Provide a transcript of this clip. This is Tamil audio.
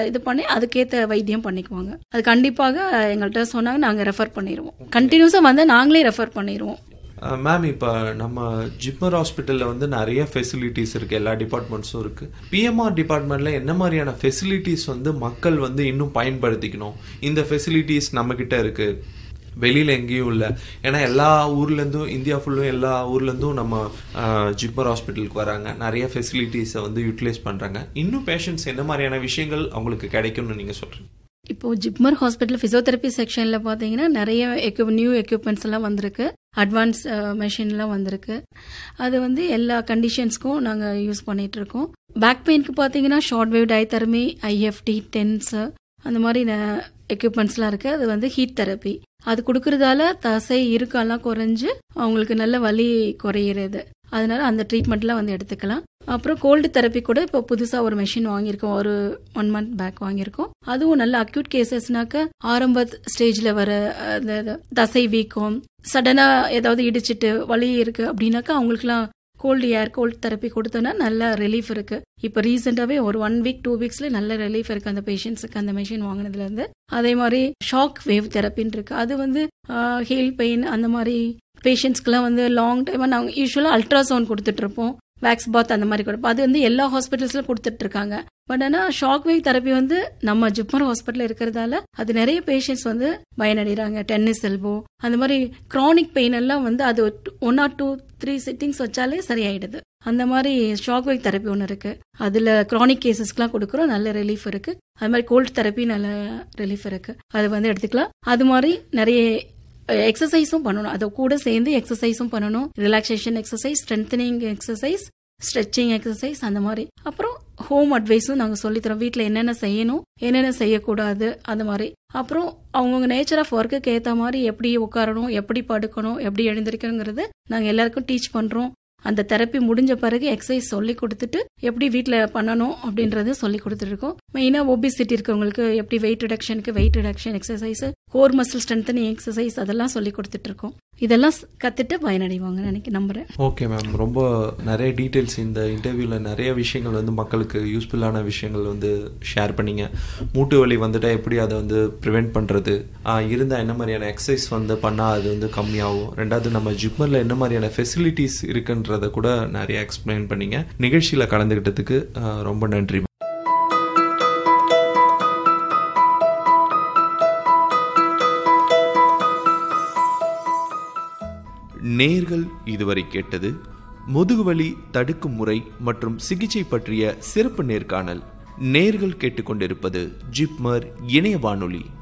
இது பண்ணி அதுக்கேற்ற வைத்தியம் பண்ணிக்குவாங்க அது கண்டிப்பாக எங்கள்கிட்ட சொன்னாங்க நாங்கள் ரெஃபர் பண்ணிடுவோம் கண்டினியூஸாக வந்து நாங்களே ரெஃபர் பண்ணிடுவோம் மேம் இப்போ நம்ம ஜிப்மர் ஹாஸ்பிட்டலில் வந்து நிறைய ஃபெசிலிட்டிஸ் இருக்குது எல்லா டிபார்ட்மெண்ட்ஸும் இருக்குது பிஎம்ஆர் டிபார்ட்மெண்ட்டில் என்ன மாதிரியான ஃபெசிலிட்டிஸ் வந்து மக்கள் வந்து இன்னும் பயன்படுத்திக்கணும் இந்த ஃபெசிலிட்டிஸ் நம்மக்கிட்ட இருக்குது வெளியில் எங்கேயும் இல்லை ஏன்னா எல்லா ஊர்லேருந்தும் இந்தியா ஃபுல்லும் எல்லா ஊர்லேருந்தும் நம்ம ஜிப்மர் ஹாஸ்பிட்டலுக்கு வராங்க நிறைய ஃபெசிலிட்டிஸை வந்து யூட்டிலைஸ் பண்ணுறாங்க இன்னும் பேஷண்ட்ஸ் என்ன மாதிரியான விஷயங்கள் அவங்களுக்கு கிடைக்கும்னு நீங்கள் சொல்கிறீங்க இப்போ ஜிப்மர் ஹாஸ்பிட்டல் ஃபிசியோதெரப்பி செக்ஷன்ல பாத்தீங்கன்னா நிறைய எக்யூப் நியூ எக்யூப்மெண்ட்ஸ் எல்லாம் வந்திருக்கு அட்வான்ஸ் மெஷின்லாம் வந்திருக்கு அது வந்து எல்லா கண்டிஷன்ஸ்க்கும் நாங்கள் யூஸ் பண்ணிட்டு இருக்கோம் பேக் பெயினுக்கு பார்த்தீங்கன்னா short wave diathermy IFT TENS அந்த மாதிரி எக்யூப்மெண்ட்ஸ்லாம் இருக்கு அது வந்து ஹீட் தெரப்பி அது கொடுக்கறதால தசை இருக்கெல்லாம் குறைஞ்சு அவங்களுக்கு நல்ல வலி குறையிறது அதனால அந்த ட்ரீட்மெண்ட்லாம் வந்து எடுத்துக்கலாம் அப்புறம் கோல்டு தெரப்பி கூட இப்போ புதுசாக ஒரு மெஷின் வாங்கியிருக்கோம் ஒரு ஒன் மந்த் பேக் வாங்கியிருக்கோம் அதுவும் நல்ல அக்யூட் கேசஸ்னாக்க ஆரம்ப ஸ்டேஜில் வர அந்த தசை வீக்கம் சடனாக ஏதாவது இடிச்சிட்டு வலி இருக்கு அப்படின்னாக்கா அவங்களுக்குலாம் கோல்டு ஏர் கோல்டு தெரப்பி கொடுத்தோன்னா நல்ல ரிலீஃப் இருக்கு இப்போ ரீசெண்டாகவே ஒரு ஒன் வீக் டூ வீக்ஸ்ல நல்ல ரிலீஃப் இருக்கு அந்த பேஷண்ட்ஸுக்கு அந்த மெஷின் வாங்கினதுல இருந்து அதே மாதிரி ஷாக் வேவ் தெரப்பின்னு இருக்கு அது வந்து ஹீல் பெயின் அந்த மாதிரி பேஷண்ட்ஸ்க்குலாம் வந்து லாங் டைமாக நாங்கள் யூஸ்வலாக அல்ட்ராசவுண்ட் கொடுத்துட்டு இருப்போம் வேக்ஸ் பாத் அந்த மாதிரி கொடுப்போம் அது வந்து எல்லா ஹாஸ்பிட்டல்ஸ்ல கொடுத்துட்டு இருக்காங்க பட் ஆனால் ஷாக் வேவ் தெரப்பி வந்து நம்ம ஜிப்மர் ஹாஸ்பிட்டல் இருக்கிறதால அது நிறைய பேஷண்ட்ஸ் வந்து பயனடைகிறாங்க டென்னிஸ் எல்போ அந்த மாதிரி க்ரானிக் பெயின் எல்லாம் வந்து அது one or two three sittings வச்சாலே சரியாயிடுது அந்த மாதிரி ஷாக் வேவ் தெரப்பி ஒன்று இருக்கு அதில் க்ரானிக் கேசஸ்க்குலாம் கொடுக்குறோம் நல்ல ரிலீஃப் இருக்கு அது மாதிரி கோல்டு தெரப்பி நல்ல ரிலீஃப் இருக்கு அது வந்து எடுத்துக்கலாம் அது மாதிரி நிறைய எக்ஸசைஸும் பண்ணணும் அதை கூட சேர்ந்து எக்ஸசைஸும் பண்ணணும் relaxation exercise strengthening exercise stretching exercise அந்த மாதிரி அப்புறம் ஹோம் அட்வைஸும் நாங்கள் சொல்லித்தரோம் வீட்டில் என்னென்ன செய்யணும் என்னென்ன செய்யக்கூடாது அந்த மாதிரி அப்புறம் அவங்கவுங்க நேச்சர் ஆஃப் ஒர்க்குக்கு ஏற்ற மாதிரி எப்படி உட்காரணும் எப்படி படுக்கணும் எப்படி எழுந்திருக்கணுங்கிறது நாங்கள் எல்லாருக்கும் டீச் பண்ணுறோம் அந்த தெரப்பி முடிஞ்ச பிறகு எக்ஸசைஸ் சொல்லி கொடுத்துட்டு எப்படி வீட்டில் பண்ணணும் அப்படின்றத சொல்லி கொடுத்துருக்கோம் மெயினாக ஒபிசிட்டி இருக்கவங்களுக்கு எப்படி வெயிட் ரிடக்ஷனுக்கு weight reduction exercise core muscle strengthening exercise அதெல்லாம் சொல்லி கொடுத்துட்டு இருக்கோம் இதெல்லாம் கத்துட்டு பயனடைவாங்க நினைக்க நம்புறேன் ஓகே மேம் ரொம்ப நிறைய டீட்டெயில்ஸ் இந்த இன்டர்வியூவில் நிறைய விஷயங்கள் வந்து மக்களுக்கு யூஸ்ஃபுல்லான விஷயங்கள் வந்து ஷேர் பண்ணீங்க மூட்டு வலி வந்துட்டால் எப்படி அதை வந்து ப்ரிவெண்ட் பண்ணுறது இருந்தால் என்ன மாதிரியான எக்ஸசைஸ் வந்து பண்ணால் அது வந்து கம்மியாகும் ரெண்டாவது நம்ம ஜிப்மரில் என்ன மாதிரியான ஃபெசிலிட்டிஸ் இருக்குன்றத கூட நிறைய எக்ஸ்பிளைன் பண்ணீங்க நிகழ்ச்சியில் கலந்துக்கிட்டதுக்கு ரொம்ப நன்றி நேர்கள் இதுவரை கேட்டது முதுகுவலி தடுக்கும் முறை மற்றும் சிகிச்சை பற்றிய சிறப்பு நேர்காணல் நேர்கள் கேட்டுக்கொண்டிருப்பது ஜிப்மர் இணைய வானொலி